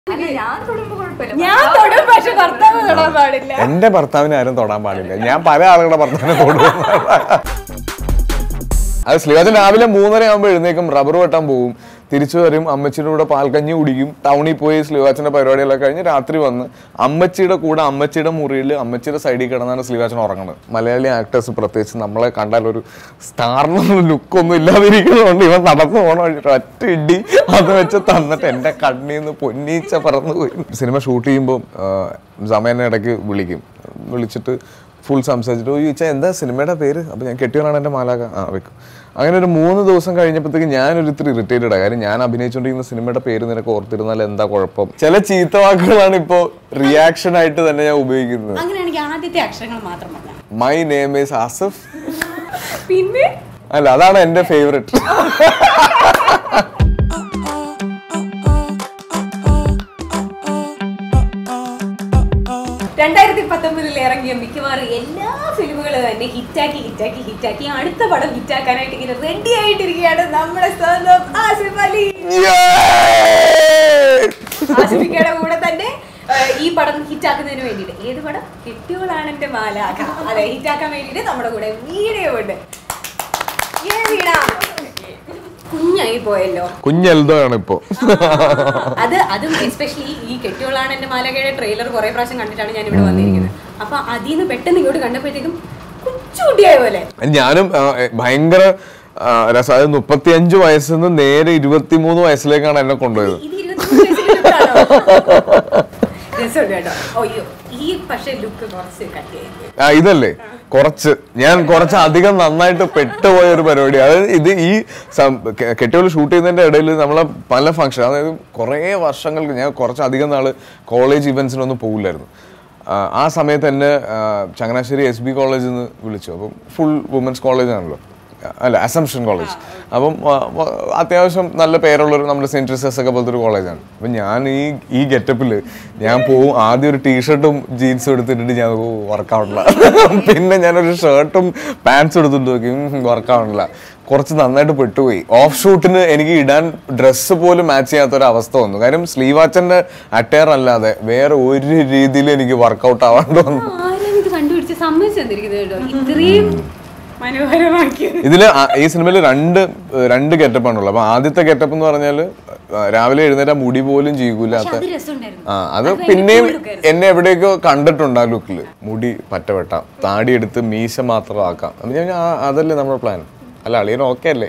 അല്ല ഞാൻ തൊടുമ്പോ കുഴപ്പമില്ല ഞാൻ തൊടും പക്ഷെ ഭർത്താവ് തൊടാൻ പാടില്ല എന്റെ ഭർത്താവിനെ ആരും തൊടാൻ പാടില്ല ഞാൻ പല ആളുകളുടെ ഭർത്താവിനെ തൊടും അത് ശ്രീവാചൻ രാവിലെ മൂന്നര ആകുമ്പോൾ എഴുന്നേക്കും റബ്ബർ വെട്ടാൻ പോകും തിരിച്ചു വരും അമ്മച്ചിയുടെ കൂടെ പാൽക്കഞ്ഞി കുടിക്കും ടൗണിൽ പോയി ശ്രീവാച്ചന്റെ പരിപാടികളൊക്കെ കഴിഞ്ഞ് രാത്രി വന്ന് അമ്മച്ചിയുടെ കൂടെ അമ്മച്ചിയുടെ മുറിയിൽ അമ്മച്ചിയുടെ സൈഡിൽ കിടന്നാണ് ശ്രീവാച്ചൻ ഉറങ്ങുന്നത് മലയാളി ആക്ടേഴ്സ് പ്രത്യേകിച്ച് നമ്മളെ കണ്ടാൽ ഒരു സ്റ്റാറിനൊന്നും ലുക്കൊന്നും ഇല്ലാതിരിക്കുന്നതുകൊണ്ട് ഇവൻ നടന്നു പോകണ വഴിയിട്ട് ഒറ്റ ഇടി അത് വെച്ച് തന്നിട്ട് എന്റെ കണ്ണിൽ നിന്ന് പൊന്നീച്ച പറന്നു പോയി സിനിമ ഷൂട്ട് ചെയ്യുമ്പോൾ സമയനെ ഇടയ്ക്ക് വിളിക്കും വിളിച്ചിട്ട് ഫുൾ സംസാരിച്ചിട്ട് ഓ ചോദിച്ചാൽ എന്താ സിനിമയുടെ പേര് അപ്പോൾ ഞാൻ കെട്ടിയോളാണ് എൻ്റെ മാലാക ആ വെക്കും അങ്ങനെ ഒരു മൂന്ന് ദിവസം കഴിഞ്ഞപ്പോഴത്തേക്ക് ഞാനൊരു ഇത്തിരി ഇറിറ്റേറ്റഡ് ആയി കാര്യം ഞാൻ അഭിനയിച്ചുകൊണ്ടിരിക്കുന്ന സിനിമയുടെ പേര് നിനക്ക് ഓർത്തിരുന്നാൽ എന്താ കുഴപ്പം ചില ചീത്ത വാക്കുകളാണ് ഇപ്പോൾ റിയാക്ഷൻ ആയിട്ട് തന്നെ ഞാൻ ഉപയോഗിക്കുന്നത് അങ്ങനെയാണെങ്കിൽ ആദ്യത്തെ അക്ഷരങ്ങൾ മാത്രം പറഞ്ഞാൽ മൈ നെയിം ഈസ് ആസിഫ് പിന്നെ അല്ല അതാണ് എൻ്റെ ഫേവറേറ്റ് രണ്ടായിരത്തി പത്തൊമ്പതിൽ ഇറങ്ങിയ മിക്കവാറും എല്ലാ ഫിലിമുകളും തന്നെ ഹിറ്റാക്കി ഹിറ്റാക്കി ഹിറ്റാക്കി അടുത്ത പടം ഹിറ്റാക്കാനായിട്ട് ഇങ്ങനെ റെഡി ആയിട്ടിരിക്കുകയാണ് നമ്മുടെ സ്വന്തം ആസിഫ് അലി ആസിഫിക്കയുടെ കൂടെ തന്നെ ആ, ഈ പടം ഹിറ്റാക്കുന്നതിന് വേണ്ടിയിട്ട് ഏത് പടം കെട്ടിയോളാണ് എന്റെ മാലാഖ അതെ ഹിറ്റാക്കാൻ വേണ്ടിയിട്ട് നമ്മുടെ കൂടെ വീഡിയോ ഉണ്ട് ഏ വീണ കുഞ്ഞായി പോയല്ലോ കുഞ്ഞെൽദോ ആണ് ഇപ്പോൾ അത് അതും എസ്പെഷ്യലി ഈ കെട്ടിയോളാണ് എന്റെ മാലകയുടെ ട്രെയിലർ കുറെ പ്രാവശ്യം കണ്ടിട്ടാണ് ഞാൻ ഇവിടെ വന്നിരിക്കുന്നത് അപ്പൊ അതിൽ നിന്ന് പെട്ടെന്ന് ഇങ്ങോട്ട് കണ്ടപ്പോഴത്തേക്കും കൊച്ചുകുട്ടിയായ പോലെ ഞാനും ആ, എ, ഭയങ്കര ആ, രസം അതായത് മുപ്പത്തിയഞ്ച് വയസ്സിൽ നിന്ന് നേരെ ഇരുപത്തിമൂന്ന് വയസ്സിലേക്കാണ് എന്നെ കൊണ്ടുപോയത് ഇത് ഇരുപത്തിമൂന്ന് വയസ്സിലുള്ളതാണോ? രസമുണ്ട് കേട്ടോ അയ്യോ ഈ പക്ഷെ ലുക്ക് കുറച്ച് കട്ടിയായി ആ ഇതല്ലേ കുറച്ച് ഞാൻ കുറച്ച് അധികം നന്നായിട്ട് പെട്ടുപോയ ഒരു പരിപാടി അതായത് ഇത് ഈ കെട്ടിയോൾ ഷൂട്ട് ചെയ്യുന്നതിന്റെ ഇടയിൽ നമ്മളെ പല ഫംഗ്ഷൻ അതായത് കുറേ വർഷങ്ങൾക്ക് ഞാൻ കുറച്ച് അധികം നാള് കോളേജ് ഇവന്റ്സിനൊന്നും പോകില്ലായിരുന്നു ആ, ആ സമയത്ത് എന്നെ ആ, ചങ്ങനാശ്ശേരി എസ് ബി കോളേജിൽ നിന്ന് വിളിച്ചു അപ്പം ഫുൾ വുമൻസ് കോളേജ് ആണല്ലോ അല്ല അസംഷൻ കോളേജ് അപ്പം ആ, വ- അത്യാവശ്യം നല്ല പേരുള്ളൊരു നമ്മുടെ സെൻറ്റ് ട്രിസസ് ഒക്കെ പോലത്തെ ഒരു കോളേജാണ് അപ്പം ഞാൻ ഈ ഈ ഗെറ്റപ്പിൽ ഞാൻ പോവും ആദ്യം ഒരു ടീഷർട്ടും ജീൻസും എടുത്തിട്ട് ഞാൻ വർക്കൗട്ടില്ല പിന്നെ ഞാനൊരു ഷർട്ടും പാൻസും എടുത്തിട്ട് നോക്കി വർക്കൗട്ടില്ല കുറച്ച് നന്നായിട്ട് പെട്ടുപോയി ഓഫ് ഷൂട്ടിന് എനിക്ക് ഇടാൻ ഡ്രസ്സ് പോലും മാച്ച് ചെയ്യാത്ത ഒരു അവസ്ഥ വന്നു കാര്യം സ്ലീവാച്ചന്റെ അറ്റയർ അല്ലാതെ വേറെ ഒരു രീതിയിൽ എനിക്ക് വർക്കൗട്ട് ആവാണ്ട് വന്നു ആരും ഇത് കണ്ടുപിടിച്ച് സമ്മതിച്ചു തന്നിരിക്കുന്നത് കേട്ടോ ഇത്രയും മനോഹരമാക്കിയത് ഇതില് ആ- ഈ സിനിമയിൽ രണ്ട് ഏഹ് രണ്ട് ഗെറ്റപ്പാണുള്ളത് അപ്പൊ ആദ്യത്തെ ഗെറ്റപ്പ് എന്ന് പറഞ്ഞാല് ആ, രാവിലെ എഴുന്നേറ്റ് മുടി പോലും ചെയ്യൂലാത്ത അത് രസമുണ്ടായിരുന്നു ആ അത് പിന്നെയും എന്നെ എവിടെയൊക്കെ കണ്ടിട്ടുണ്ട് ആ ലുക്കില് മുടി പറ്റ വെട്ടാം താടി എടുത്ത് മീശ മാത്രം ആക്കാം അപ്പൊ ഞാൻ ആ, അതല്ലേ നമ്മുടെ പ്ലാൻ അല്ല അളിയൻ ഓക്കെ അല്ലേ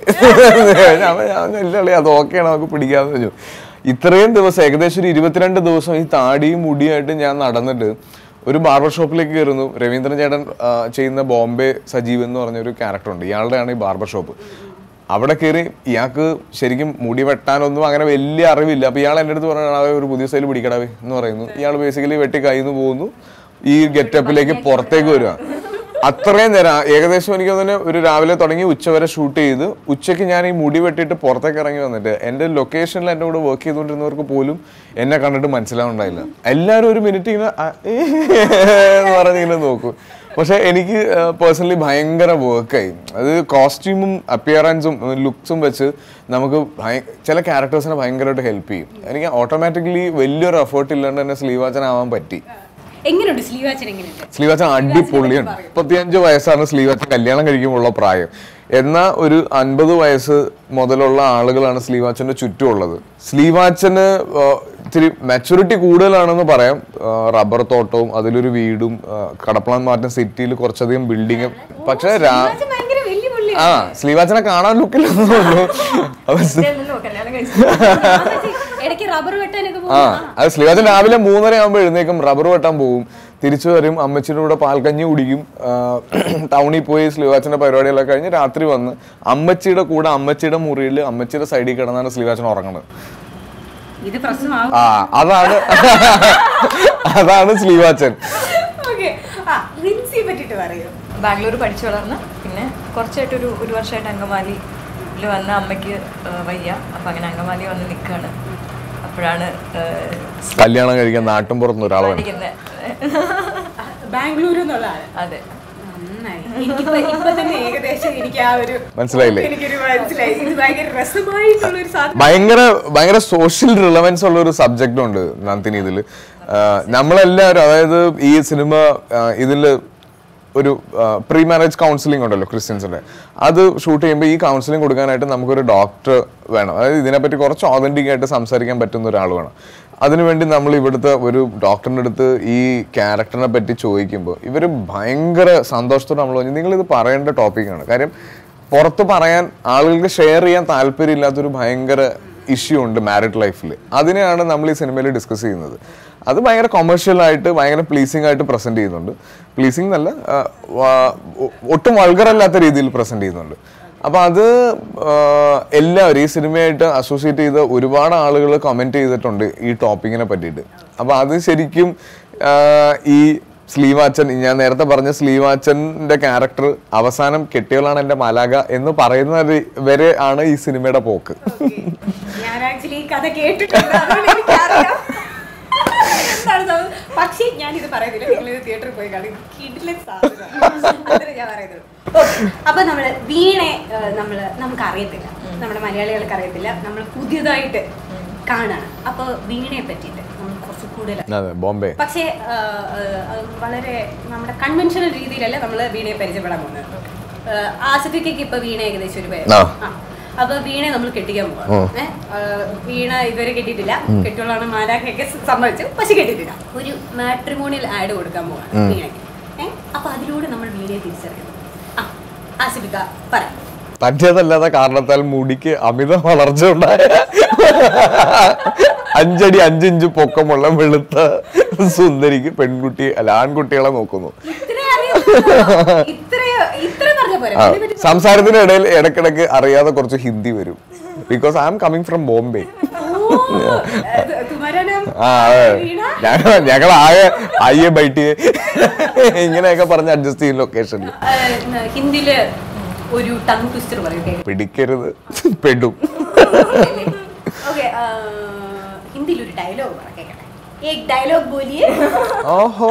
ഞാൻ ഞാൻ ഇല്ല അളിയ അത് ഓക്കെയാണ് നമുക്ക് പിടിക്കാന്ന് പറഞ്ഞു ഇത്രയും ദിവസം ഏകദേശം ഒരു ഇരുപത്തിരണ്ട് ദിവസം ഈ താടിയും മുടിയായിട്ട് ഞാൻ നടന്നിട്ട് ഒരു ബാർബർ ഷോപ്പിലേക്ക് കയറുന്നു രവീന്ദ്രൻ ചേട്ടൻ ആ, ചെയ്യുന്ന ബോംബെ സജീവ് എന്ന് പറഞ്ഞ ഒരു ക്യാരക്ടർ ഉണ്ട് ഇയാളുടെയാണ് ഈ ബാർബർ ഷോപ്പ് അവിടെ കയറി ഇയാൾക്ക് ശരിക്കും മുടി വെട്ടാനൊന്നും അങ്ങനെ വലിയ അറിവില്ല അപ്പൊ ഇയാൾ എൻ്റെ അടുത്ത് പറഞ്ഞാൽ ഒരു പുതിയ സ്റ്റൈൽ പിടിക്കടാവേ എന്ന് പറയുന്നു ഇയാൾ ബേസിക്കലി വെട്ടി കയ്യിൽ പോകുന്നു ഈ ഗെറ്റപ്പിലേക്ക് പുറത്തേക്ക് വരിക അത്രയും നേരം ഏകദേശം എനിക്ക് തന്നെ ഒരു രാവിലെ തുടങ്ങി ഉച്ച വരെ ഷൂട്ട് ചെയ്ത് ഉച്ചയ്ക്ക് ഞാൻ ഈ മുടി വെട്ടിയിട്ട് പുറത്തേക്ക് ഇറങ്ങി വന്നിട്ട് എൻ്റെ ലൊക്കേഷനിൽ എൻ്റെ കൂടെ വർക്ക് ചെയ്തുകൊണ്ടിരുന്നവർക്ക് പോലും എന്നെ കണ്ടിട്ട് മനസ്സിലാവുണ്ടായില്ല എല്ലാവരും ഒരു മിനിറ്റ് ഇങ്ങനെ ആ, ഏ എന്ന് പറഞ്ഞിങ്ങനെ നോക്കും പക്ഷെ എനിക്ക് പേഴ്സണലി ഭയങ്കര വർക്കായി അത് കോസ്റ്റ്യൂമും അപ്പിയറൻസും ലുക്സും വെച്ച് നമുക്ക് ഭയ- ചില ക്യാരക്ടേഴ്സിനെ ഭയങ്കരമായിട്ട് ഹെൽപ്പ് ചെയ്യും എനിക്ക് ഓട്ടോമാറ്റിക്കലി വലിയൊരു എഫേർട്ട് ഇല്ലാണ്ട് തന്നെ സ്ലീവാച്ചനാവാൻ പറ്റി എങ്ങനെയുണ്ട് സ്ലീവാച്ചൻ എങ്ങനെയുണ്ട് സ്ലീവാച്ചൻ അടിപൊളിയാണ് മുപ്പത്തിയഞ്ച് വയസ്സാണ് സ്ലീവാച്ചൻ കല്യാണം കഴിക്കുമ്പോഴുള്ള പ്രായം എന്നാൽ ഒരു അൻപത് വയസ്സ് മുതലുള്ള ആളുകളാണ് സ്ലീവാച്ചന്റെ ചുറ്റുമുള്ളത് സ്ലീവാച്ചന് ആ, ഇത്തിരി മെച്ചൂരിറ്റി കൂടുതലാണെന്ന് പറയാം ആ, റബ്ബർ തോട്ടവും അതിലൊരു വീടും ആ, കടപ്പളാൻ മാറ്റം സിറ്റിയിൽ കുറച്ചധികം ബിൽഡിങ്ങും പക്ഷെ രാ സ്ലീവാച്ചൻ ഭയങ്കര വലിയ പുള്ളി ആ സ്ലീവാച്ചനെ കാണാൻ ലുക്കില്ലെന്നേ ഉള്ളൂ അപ്പൊ സ്- ഇതെന്നോ കല്യാണം കഴിച്ചു ഇടയ്ക്ക് റബ്ബർ വെട്ടാനൊക്കെ ആ പോകും അത് ശ്രീവാച്ചൻ രാവിലെ മൂന്നര ആകുമ്പോൾ എഴുന്നേക്കും റബ്ബർ വെട്ടാൻ പോകും തിരിച്ചു വരും അമ്മച്ചിയുടെ കൂടെ പാൽക്കഞ്ഞി കുടിക്കും ആ, ടൗണിൽ പോയി ശ്രീവാച്ചന്റെ പരിപാടികളൊക്കെ കഴിഞ്ഞ് രാത്രി വന്ന് അമ്മച്ചിയുടെ കൂടെ അമ്മച്ചിയുടെ മുറിയിൽ അമ്മച്ചിയുടെ സൈഡിൽ കിടന്നാണ് ശ്രീവാച്ചൻ ഉറങ്ങുന്നത് ഇത് പ്രശ്നമാകും ആ അതാണ് അതാണ് ശ്രീവാച്ചൻ ഓക്കെ ആ റിൻസിയെ പറ്റിട്ട് പറയൂ ബാംഗ്ലൂർ പഠിച്ചു വളർന്ന് പിന്നെ കുറച്ചായിട്ട് ഒരു ഒരു വർഷമായിട്ട് അങ്കമാലിയിൽ വന്ന അമ്മയ്ക്ക് ആ, വയ്യ അപ്പം അങ്ങനെ അങ്കമാലി വന്ന് നിൽക്കുകയാണ് അപ്പോഴാണ് കല്യാണം കഴിക്കാൻ നാട്ടും പുറത്തുനിന്ന് ഒരാൾ വേണം പഠിക്കുന്നത് ബാംഗ്ലൂർ എന്നുള്ള ആള് അതെ നന്നായി എനിക്കിപ്പോ ഇപ്പൊ തന്നെ ഏകദേശം എനിക്ക് ആ ഒരു മനസ്സിലായില്ലേ? എനിക്കൊരു മനസ്സിലായി ഇത് ഭയങ്കര രസമായിട്ടുള്ള ഒരു സാധനം ഭയങ്കര ഭയങ്കര സോഷ്യൽ റിലവൻസ് ഉള്ള ഒരു സബ്ജക്റ്റ് ഉണ്ട് നന്ദിനി ഇതിൽ നമ്മളെല്ലാവരും അതായത് ഈ സിനിമ ഇതിൽ ഒരു പ്രീ മാരേജ് കൗൺസിലിംഗ് ഉണ്ടല്ലോ ക്രിസ്ത്യൻസിന്റെ അത് ഷൂട്ട് ചെയ്യുമ്പോൾ ഈ കൗൺസിലിംഗ് കൊടുക്കാനായിട്ട് നമുക്കൊരു ഡോക്ടർ വേണം അതായത് ഇതിനെപ്പറ്റി കുറച്ച് ഓതന്റിക് ആയിട്ട് സംസാരിക്കാൻ പറ്റുന്ന ഒരാൾ വേണം അതിനുവേണ്ടി നമ്മൾ ഇവിടുത്തെ ഒരു ഡോക്ടറിൻ്റെ അടുത്ത് ഈ ക്യാരക്ടറിനെ പറ്റി ചോദിക്കുമ്പോൾ ഇവർ ഭയങ്കര സന്തോഷത്തോടെ നമ്മൾ പറഞ്ഞു നിങ്ങളിത് പറയേണ്ട ടോപ്പിക്കാണ് കാര്യം പുറത്ത് പറയാൻ ആളുകൾക്ക് ഷെയർ ചെയ്യാൻ താല്പര്യമില്ലാത്തൊരു ഭയങ്കര ഇഷ്യൂ ഉണ്ട് മാരിഡ് ലൈഫിൽ അതിനെയാണ് നമ്മൾ ഈ സിനിമയിൽ ഡിസ്കസ് ചെയ്യുന്നത് അത് ഭയങ്കര കൊമേഴ്ഷ്യൽ ആയിട്ട് ഭയങ്കര പ്ലീസിംഗ് ആയിട്ട് പ്രസന്റ് ചെയ്യുന്നുണ്ട് പ്ലീസിംഗ് എന്നല്ല ആ, വാ- ഒ- ഒട്ടും വൾഗറല്ലാത്ത രീതിയിൽ പ്രസന്റ് ചെയ്യുന്നുണ്ട് അപ്പൊ അത് ആ, എല്ലാവരും ഈ സിനിമയായിട്ട് അസോസിയേറ്റ് ചെയ്ത ഒരുപാട് ആളുകൾ കമന്റ് ചെയ്തിട്ടുണ്ട് ഈ ടോപ്പിക്കിനെ പറ്റിയിട്ട് അപ്പൊ അത് ശരിക്കും ആ, ഈ സ്ലീവാച്ചൻ ഞാൻ നേരത്തെ പറഞ്ഞ സ്ലീവാച്ചന്റെ ക്യാരക്ടർ അവസാനം കെട്ടിയവളാണ് എന്റെ മലാക എന്ന് പറയുന്ന ഒരു- വരെ ആണ് ഈ സിനിമയുടെ പോക്ക് ഞാൻ ആക്ച്വലി ഈ കഥ കേട്ടിട്ടുണ്ട് അതുകൊണ്ട് എനിക്കറിയാം എന്താണ് സംഭവം. പക്ഷേ ഞാൻ ഇത് പറയുന്നില്ല നിങ്ങൾ ഇത് തിയേറ്ററിൽ പോയി കാണും കിടിലൻ സാധനമാണ്. അത്രേ ഞാൻ പറയുന്നുള്ളൂ Okay. അപ്പൊ നമ്മള് വീണെ ഏഹ്, നമ്മള് നമുക്ക് അറിയത്തില്ല നമ്മുടെ മലയാളികൾക്ക് അറിയത്തില്ല നമ്മൾ പുതിയതായിട്ട് കാണാണ് അപ്പൊ വീണയെ പറ്റിയിട്ട് നമ്മൾ കുറച്ച് കൂടുതൽ അതെ ബോംബെ പക്ഷേ ആ, ആ, വളരെ നമ്മുടെ കൺവെൻഷണൽ രീതിയിലല്ല നമ്മൾ വീണയെ പരിചയപ്പെടാൻ പോകുന്നത് ആ, ആസിഫിക്കൊക്കെ ഇപ്പൊ വീണ ഏകദേശം ഒരു പേര് ആ. ആ. അപ്പൊ വീണയെ നമ്മൾ കെട്ടിക്കാൻ പോവാം ഏ, ആ, വീണ ഇതുവരെ കെട്ടിയിട്ടില്ല കെട്ടുള്ളതാണ് മാലാഖയൊക്കെ സമ്മതിച്ചു പക്ഷെ കെട്ടിയിട്ടില്ല ഒരു മാട്രിമോണിയൽ ആഡ് കൊടുക്കാൻ പോവാണ് വീണയ്ക്ക് ഏഹ് അപ്പൊ അതിലൂടെ നമ്മൾ വീണയെ തിരിച്ചറിയുന്നു ആ ആസിഫിക്ക പറയാം തന്റേതല്ലാത്ത കാരണത്താൽ മുടിക്ക് അമിത വളർച്ച ഉണ്ടായ അഞ്ചടി അഞ്ചിഞ്ച് പൊക്കമുള്ള വെളുത്ത സുന്ദരിക്ക് പെൺകുട്ടി അല്ല ആൺകുട്ടികളെ നോക്കുന്നു ഇത്രേ അറിയുള്ളൂ. ഇത്രയോ ഇത്ര പറഞ്ഞ പോരെ ആ, ഇതിനെപ്പറ്റി സംസാരത്തിന്റെ ഇടയിൽ ഇടക്കിടക്ക് അറിയാതെ കുറച്ച് ഹിന്ദി വരും because I am coming from Bombay ഓ, അത് തുമാരാ നാം ആ അതെ വീണ ഞങ്ങൾ ഞങ്ങൾ ആകെ അയ്യെ ബൈറ്റ് ഇങ്ങനെയൊക്കെ പറഞ്ഞ് അഡ്ജസ്റ്റ് ചെയ്യും ലൊക്കേഷനിൽ ഏഹ് ഹിന്ദിയില് ഒരു ടങ് ട്വിസ്റ്റർ പറയും കേൾക്കാം പിടിക്കരുത് പെടും ഓക്കെ ഹിന്ദിയിൽ ഒരു ഡയലോഗ് പറ കേൾക്കട്ടെ ഏക് ഡയലോഗ് ബോലിയേ ഓഹോ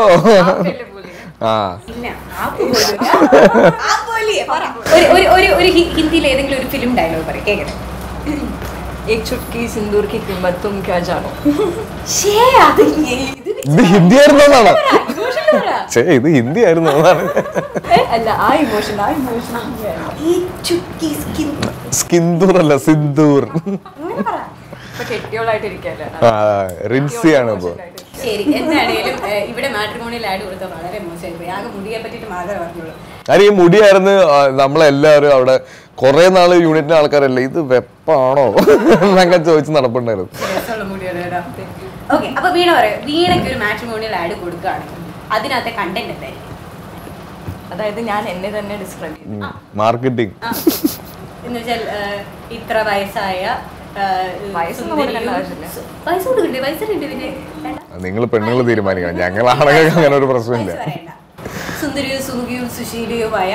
ആ പിന്നെ ആ പോലും ആ ബോലിയേ പറ ഒരു ഒരു ഒരു ഒരു ഹി- ഹിന്ദിയിൽ ഏതെങ്കിലും ഒരു ഫിലിം ഡയലോഗ് പറ കേൾക്കട്ടെ एक चुटकी सिंदूर की कीमत तुम क्या जानो ഷേ അത് ഇത് ഇത് ഹിന്ദി ആയിരുന്നു എന്നാണോ emotional പറ. ചേ ഇത് ഹിന്ദി ആയിരുന്നു എന്നാണ് അല്ല ആ ഇമോഷൻ ആ ഇമോഷൻ ഈ ചുക്കി സ്കിൻ സ്കിന്ദൂർ അല്ല സിന്ദൂർ അങ്ങനെ പറ ഇപ്പൊ കെട്ടിയോളായിട്ട് ഇരിക്കല്ലേ ആ റിൻസിയാണ് ഇപ്പൊ ശരി എന്താണേലും ഏഹ്, ഇവിടെ മാട്രിമോണിയൽ ആഡ് കൊടുത്ത വളരെ മോശമായി പോയി ആകെ മുടിയെ പറ്റിയിട്ട് മാത്രമേ പറഞ്ഞുള്ളൂ കാര്യം ഈ മുടിയായിരുന്നു ആ, നമ്മളെല്ലാവരും അവിടെ കുറെ നാള് യൂണിറ്റിന്റെ ആൾക്കാരല്ലേ ഇത് വെപ്പാണോ എന്നൊക്കെ ചോദിച്ച് നടപ്പുണ്ടായിരുന്നു രസമുള്ള മുടിയാണ് കേട്ടോ ഓക്കെ അപ്പൊ വീണ പറയാം വീണയ്ക്ക് ഒരു മാട്രിമോണിയൽ ആഡ് കൊടുക്കുകയാണെങ്കിൽ അതിനകത്തെ കണ്ടന്റ് എന്തായിരിക്കും അതായത് ഞാൻ എന്നെ തന്നെ ഡിസ്ക്രൈബ് ചെയ്തു മാർക്കറ്റിംഗ് ആ. എന്ന് വെച്ചാൽ ഏഹ്, ഇത്ര വയസ്സായ ഏഹ്, വയസ്സൊന്നും സുന്ദരിയും- കൊടുക്കേണ്ട ആവശ്യമില്ല. വയസ്സ് കൊടുക്കണ്ടേ വയസ്സുണ്ട് പിന്നെ വേണ്ട. നിങ്ങൾ പെണ്ണുങ്ങൾ തീരുമാനിക്കണം ഞങ്ങളാണെങ്കിൽ അങ്ങനെ ഒരു പ്രശ്നമില്ല വയസ്സ് പറയണ്ട. സുന്ദരിയും സുമുഖിയും സുശീലയുമായ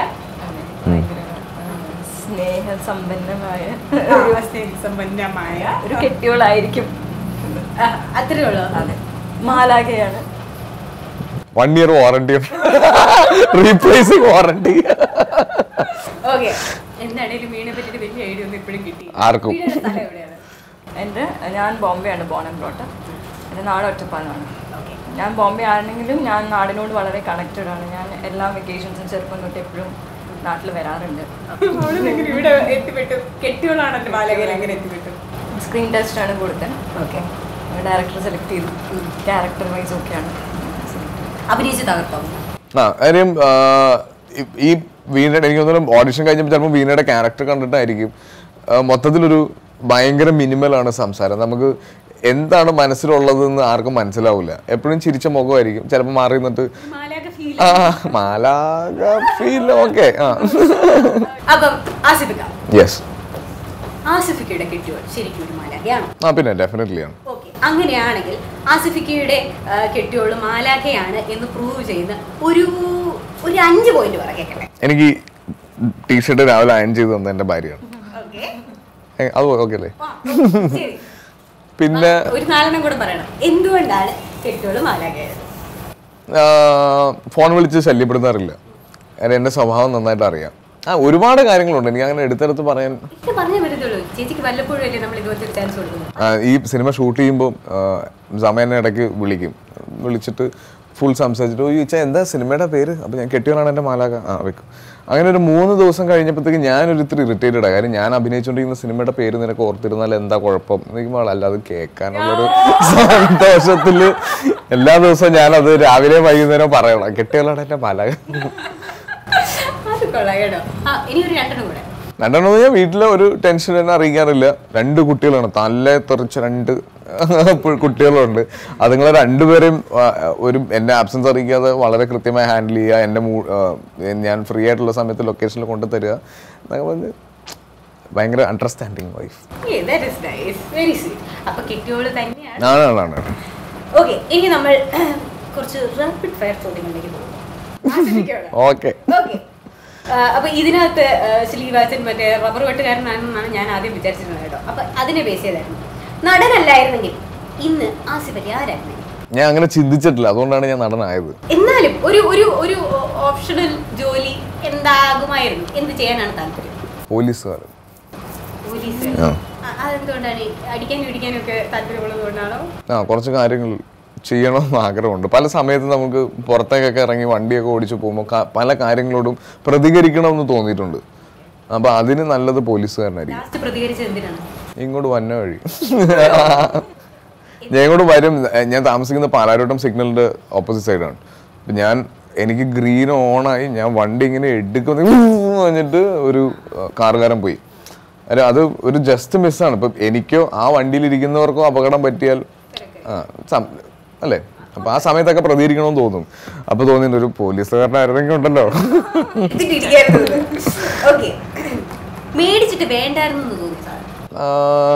സ്നേഹസമ്പന്നമായ സമ്പന്നമായ ഒരു കെട്ടിയോളായിരിക്കും ആ, അത്രേ ഉള്ളൂ അതെ മാലാഖയാണ് one year warranty replacing warranty okay എന്താണേലും വീണെ പറ്റിയിട്ട് വലിയ ഐഡിയ ഒന്നും ഇപ്പോഴും കിട്ടി ആർക്കും. വീണയുടെ സ്ഥലം എവിടെയാണ് എൻ്റെ ഞാൻ ബോംബെ ആണ് ബോൺ ആൻഡ് ബ്രോട്ട് എൻ്റെ നാട് ഒറ്റപ്പാലമാണ് ഓക്കെ ഞാൻ ബോംബെ ആണെങ്കിലും ഞാൻ നാടിനോട് വളരെ കണക്റ്റഡ് ആണ് ഞാൻ എല്ലാ വെക്കേഷൻസും ചെറുപ്പം തൊട്ട് എപ്പോഴും നാട്ടിൽ വരാറുണ്ട് ഇവിടെ എത്തിപ്പെട്ടു കെട്ടിയോളാണല്ലോ ബാലകയിൽ എങ്ങനെ എത്തിപ്പെട്ടു സ്ക്രീൻ ടെസ്റ്റ് ആണ് കൊടുത്തത് ഓക്കെ ഡയറക്ടർ സെലക്ട് ചെയ്തു ക്യാരക്ടർ വൈസ് ഒക്കെയാണ് അഭിനയിച്ച് തകർത്തോ ആ കാര്യം ആ, ഈ- ഈ വീണയുടെ എനിക്ക് തോന്നുന്നു ഓഡിഷൻ കഴിഞ്ഞപ്പോൾ ചിലപ്പോൾ വീണയുടെ ക്യാരക്ടർ കണ്ടിട്ടായിരിക്കും ആ, മൊത്തത്തിലൊരു ഭയങ്കര മിനിമലാണ് സംസാരം നമുക്ക് എന്താണ് മനസ്സിലുള്ളതെന്ന് ആർക്കും മനസ്സിലാവില്ല എപ്പോഴും ചിരിച്ച മുഖമായിരിക്കും ചിലപ്പോൾ മാറി നിന്നിട്ട് മാലാക ഫീൽ ആ മാലാക ഫീൽ ഓക്കെ ആ അപ്പം ആസിഫിക്ക യെസ് ആസിഫിക്കയുടെ കെട്ടിയോൾ ശരിക്കും ഒരു മാലാഖയാണ് ആ പിന്നെ ഡെഫിനറ്റ്ലി ആണ് ഓക്കെ അങ്ങനെയാണെങ്കിൽ ആസിഫിക്കയുടെ ആ, കെട്ടിയോള് മാലാഖയാണ് എന്ന് പ്രൂവ് ചെയ്യുന്ന ഒരു ഒരു അഞ്ച് പോയിന്റ് പറ കേൾക്കട്ടെ എനിക്ക് ടീഷർട്ട് രാവിലെ അയൺ ചെയ്ത് തന്ന എൻ്റെ ഭാര്യയാണ് ഓക്കെ ഏ, അത് ഓക്കെ അല്ലേ ശരി പിന്നെ ഒരു നാലെണ്ണം കൂടെ പറയണം എന്തുകൊണ്ടാണ് കെട്ടിയോള് മാലാഖയായത് ആ, ഫോൺ വിളിച്ച് ശല്യപ്പെടുത്താറില്ല അതിന് എൻ്റെ സ്വഭാവം നന്നായിട്ട് അറിയാം ആ ഒരുപാട് കാര്യങ്ങളുണ്ട് എനിക്ക് അങ്ങനെ എടുത്തെടുത്ത് പറയാൻ ഇത് പറഞ്ഞേ പറ്റത്തുള്ളൂ ചേച്ചിക്ക് വല്ലപ്പോഴും അല്ലേ നമ്മൾ ഇതുപോലത്തെ ഒരു ചാൻസ് കൊടുക്കുന്നത് ആ, ഈ സിനിമ ഷൂട്ട് ചെയ്യുമ്പോൾ സമയനെ ഇടയ്ക്ക് വിളിക്കും വിളിച്ചിട്ട് ഫുൾ സംസാരിച്ചിട്ട് ഓ ചോദിച്ചാൽ എന്താ സിനിമയുടെ പേര് അപ്പോൾ ഞാൻ കെട്ടിയോളാണ് എൻ്റെ മാലാക ആ വെക്കും അങ്ങനെ ഒരു മൂന്ന് ദിവസം കഴിഞ്ഞപ്പോഴത്തേക്ക് ഞാനൊരു ഇത്തിരി ഇറിറ്റേറ്റഡ് ആയി കാര്യം ഞാൻ അഭിനയിച്ചുകൊണ്ടിരിക്കുന്ന സിനിമയുടെ പേര് നിനക്ക് ഓർത്തിരുന്നാൽ എന്താ കുഴപ്പം എനിക്ക് അല്ലാതെ കേൾക്കാനുള്ളൊരു സന്തോഷത്തിൽ എല്ലാ ദിവസവും ഞാനത് രാവിലെ വൈകുന്നേരം പറയണം കെട്ടിയോളാണ് എൻ്റെ മാലാക അത് കൊള്ളാം കേട്ടോ ആ ഇനി ഒരു രണ്ടെണ്ണം കൂടെ രണ്ടെണ്ണം ഞാൻ വീട്ടിലെ ഒരു ടെൻഷൻ തന്നെ അറിയിക്കാറില്ല രണ്ട് കുട്ടികളാണ് തല്ലേ തെറിച്ച രണ്ട് പു- കുട്ടികളുണ്ട് അതുങ്ങളെ രണ്ടുപേരെയും ആ, ഒരു എന്നെ ആബ്സെൻസ് അറിയിക്കാതെ വളരെ കൃത്യമായി ഹാൻഡിൽ ചെയ്യുക എൻ്റെ മൂ ആ, ഞാൻ ഫ്രീ ആയിട്ടുള്ള സമയത്ത് ലൊക്കേഷനിൽ കൊണ്ടു തരിക എന്നൊക്കെ പറഞ്ഞ് ഭയങ്കര അണ്ടർസ്റ്റാൻഡിങ് വൈഫ് വെരി സ്വീറ്റ് അപ്പൊ കിട്ടിയോള് തന്നെയാണ് ആണ് ആണ് ആണ് ഓക്കെ ഇനി നമ്മൾ കുറച്ച് റാപ്പിഡ് ഫയർ ചോദ്യങ്ങളിലേക്ക് പോകും ഓക്കെ ഓക്കെ അപ്പൊ ഇതിനകത്ത് ശ്രീവാച്ചൻ മറ്റേ റബ്ബർ വെട്ടുകാരനാണെന്നാണ് ഞാൻ ആദ്യം വിചാരിച്ചിരുന്നത് കേട്ടോ അപ്പൊ അതിനെ ബേസ് ചെയ്തായിരുന്നു നടനല്ലായിരുന്നെങ്കിൽ ഇന്ന് ആസിഫ് അലി ആരായിരുന്നു ഞാൻ അങ്ങനെ ചിന്തിച്ചിട്ടില്ല അതുകൊണ്ടാണ് ഞാൻ നടനായത് എന്നാലും ഒരു ഒരു ഒരു ഓപ്ഷണൽ ജോലി എന്താകുമായിരുന്നു എന്ത് ചെയ്യാനാണ് താല്പര്യം പോലീസുകാർ പോലീസ് ആ. അ- അതെന്തുകൊണ്ടാണ് അടിക്കാനും ഇടിക്കാനും ഒക്കെ താല്പര്യമുള്ളത് കൊണ്ടാണോ ആ കുറച്ച് കാര്യങ്ങൾ ചെയ്യണമെന്ന് ആഗ്രഹമുണ്ട് പല സമയത്ത് നമുക്ക് പുറത്തേക്കൊക്കെ ഇറങ്ങി വണ്ടിയൊക്കെ ഓടിച്ചു പോകുമ്പോൾ ക- പല കാര്യങ്ങളോടും പ്രതികരിക്കണമെന്ന് തോന്നിയിട്ടുണ്ട് അപ്പൊ അതിന് നല്ലത് പോലീസുകാരനായിരിക്കും ലാസ്റ്റ് പ്രതികരിച്ചത് എന്തിനാണ് ഇങ്ങോട്ട് വന്ന വഴി ഞാൻ ഇങ്ങോട്ട് വരും ഏഹ് ഞാൻ താമസിക്കുന്ന പാലാരോട്ടം സിഗ്നലിന്റെ ഓപ്പോസിറ്റ് സൈഡാണ് അപ്പൊ ഞാൻ എനിക്ക് ഗ്രീൻ ഓണായി ഞാൻ വണ്ടി ഇങ്ങനെ എടുക്കുന്ന പറഞ്ഞിട്ട് ഒരു ഏഹ് കാറുകാരൻ പോയി അല്ല അത് ഒരു ജസ്റ്റ് മിസ്സാണ് ഇപ്പം എനിക്കോ ആ വണ്ടിയിൽ ഇരിക്കുന്നവർക്കോ അപകടം പറ്റിയാൽ ആ സം- അല്ലേ അപ്പൊ ആ സമയത്തൊക്കെ പ്രതികരിക്കണമെന്ന് തോന്നും അപ്പൊ തോന്നിയിട്ടുണ്ട് ഒരു പോലീസുകാരനായിരുന്നെങ്കിൽ ഉണ്ടല്ലോ ഓക്കെ മേടിച്ചിട്ട് വേണ്ടായിരുന്നു എന്ന് തോന്നി സാർ ആ,